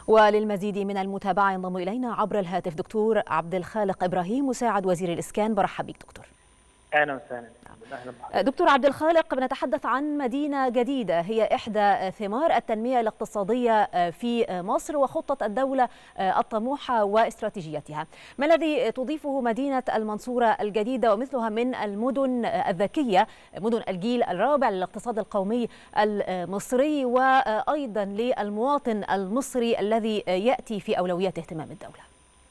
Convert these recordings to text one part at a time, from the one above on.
وللمزيد من المتابعة ينضم إلينا عبر الهاتف دكتور عبد الخالق إبراهيم مساعد وزير الإسكان برحب بك دكتور اهلا وسهلا اهلا دكتور عبد الخالق بنتحدث عن مدينة جديدة هي إحدى ثمار التنمية الاقتصادية في مصر وخطة الدولة الطموحة واستراتيجيتها ما الذي تضيفه مدينة المنصورة الجديدة ومثلها من المدن الذكية مدن الجيل الرابع للاقتصاد القومي المصري وأيضا للمواطن المصري الذي يأتي في أولويات اهتمام الدولة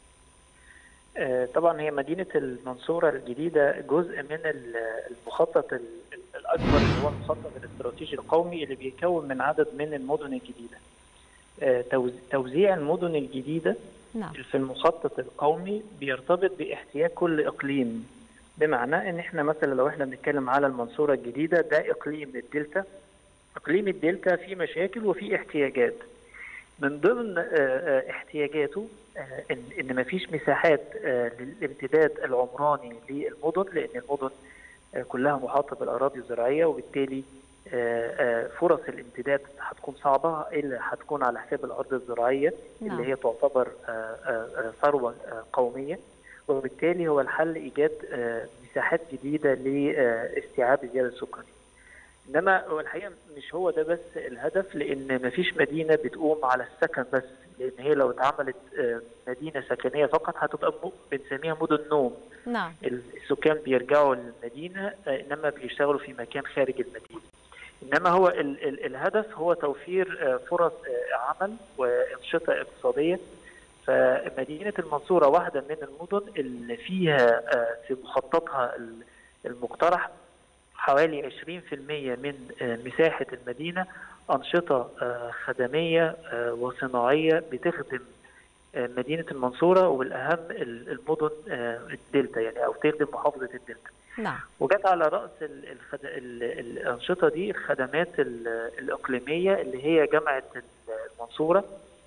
طبعا هي مدينة المنصورة الجديدة جزء من المخطط الأكبر اللي هو المخطط الاستراتيجي القومي اللي بيكون من عدد من المدن الجديدة توزيع المدن الجديدة نعم. في المخطط القومي بيرتبط باحتياج كل إقليم بمعنى إن إحنا مثلا لو إحنا بنتكلم على المنصورة الجديدة ده إقليم الدلتا إقليم الدلتا فيه مشاكل وفيه احتياجات من ضمن احتياجاته ان ما فيش مساحات للامتداد العمراني للمدن لان المدن كلها محاطه بالاراضي الزراعيه وبالتالي فرص الامتداد هتكون صعبه الا هتكون على حساب الارض الزراعيه نعم. اللي هي تعتبر ثروه قوميه وبالتالي هو الحل ايجاد مساحات جديده لاستيعاب الزياده السكانيه. انما هو الحقيقه مش هو ده بس الهدف لان مفيش مدينه بتقوم على السكن بس لان هي لو اتعملت مدينه سكنيه فقط هتبقى بنسميها مدن نوم نعم السكان بيرجعوا للمدينه انما بيشتغلوا في مكان خارج المدينه انما هو ال ال الهدف هو توفير فرص عمل وانشطه اقتصاديه فمدينه المنصوره واحده من المدن اللي فيها في مخططها المقترح حوالي 20% من مساحة المدينة أنشطة خدمية وصناعية بتخدم مدينة المنصورة والأهم المدن الدلتا يعني أو تخدم محافظة الدلتا نعم وجت على رأس الخد... الأنشطة دي الخدمات الإقليمية اللي هي جامعة المنصورة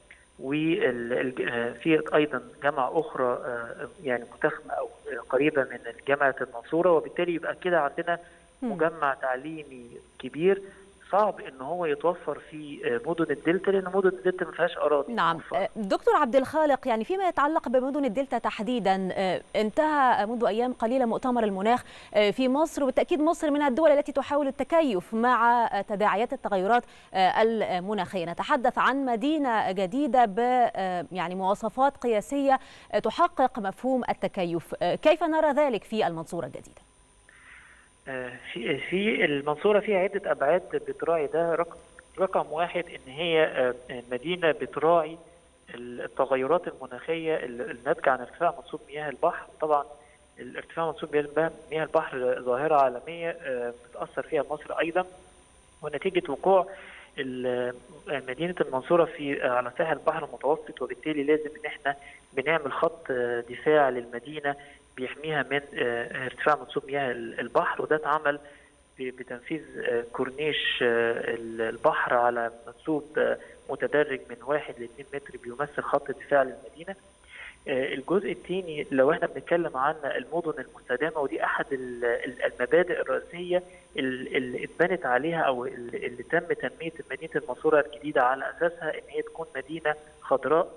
وفي ايضا جامعه اخرى يعني متخمه او قريبه من جامعه المنصوره وبالتالي يبقى كده عندنا مجمع تعليمي كبير صعب ان هو يتوفر في مدن الدلتا لان مدن الدلتا ما فيهاش اراضي نعم دكتور عبد الخالق يعني فيما يتعلق بمدن الدلتا تحديدا انتهى منذ ايام قليله مؤتمر المناخ في مصر وبالتاكيد مصر من الدول التي تحاول التكيف مع تداعيات التغيرات المناخيه نتحدث عن مدينه جديده ب يعني مواصفات قياسيه تحقق مفهوم التكيف كيف نرى ذلك في المنصوره الجديده في في المنصوره فيها عده ابعاد بتراعي ده رقم رقم واحد ان هي مدينه بتراعي التغيرات المناخيه الناتجه عن ارتفاع منسوب مياه البحر طبعا الارتفاع منسوب مياه البحر ظاهره عالميه بتاثر فيها مصر ايضا ونتيجه وقوع مدينه المنصوره في على ساحل البحر المتوسط وبالتالي لازم ان احنا بنعمل خط دفاع للمدينه بيحميها من ارتفاع منسوب مياه البحر وده اتعمل بتنفيذ كورنيش البحر على منسوب متدرج من واحد ل 2 متر بيمثل خط دفاع للمدينه. الجزء الثاني لو احنا بنتكلم عن المدن المستدامه ودي احد المبادئ الرئيسيه اللي اتبنت عليها او اللي تم تنميه مدينه المنصوره الجديده على اساسها ان هي تكون مدينه خضراء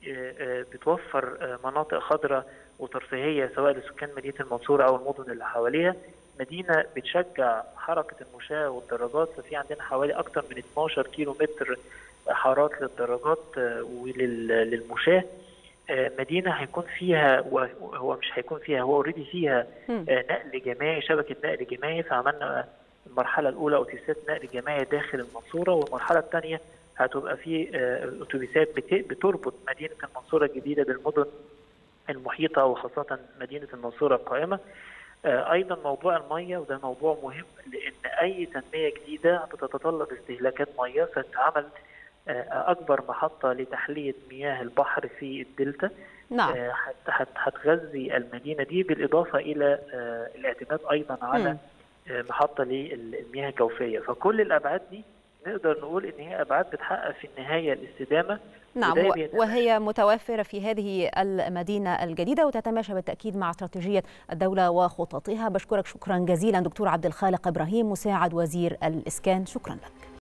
بتوفر مناطق خضراء وترفيهيه سواء لسكان مدينه المنصوره او المدن اللي حواليها مدينه بتشجع حركه المشاة والدراجات ففي عندنا حوالي اكثر من 12 كيلو متر حارات للدراجات وللمشاة مدينه هيكون فيها هو مش هيكون فيها هو اوريدي فيها نقل جماعي شبكه نقل جماعي فعملنا المرحله الاولى اتوبيسات نقل جماعي داخل المنصوره والمرحله الثانيه هتبقى في اتوبيسات بتربط مدينه المنصوره الجديده بالمدن المحيطه وخاصه مدينه المنصوره القائمه ايضا موضوع الميه وده موضوع مهم لان اي تنميه جديده بتتطلب استهلاكات ميه فتعمل اكبر محطه لتحليه مياه البحر في الدلتا نعم هتغذي المدينه دي بالاضافه الى الاعتماد ايضا على محطه للمياه الجوفيه فكل الابعاد دي نقدر نقول ان هي ابعاد بتحقق في النهايه الاستدامه نعم وهي متوفرة في هذه المدينة الجديدة وتتماشى بالتأكيد مع استراتيجية الدولة وخططها بشكرك شكرا جزيلا دكتور عبد الخالق إبراهيم مساعد وزير الإسكان شكرا لك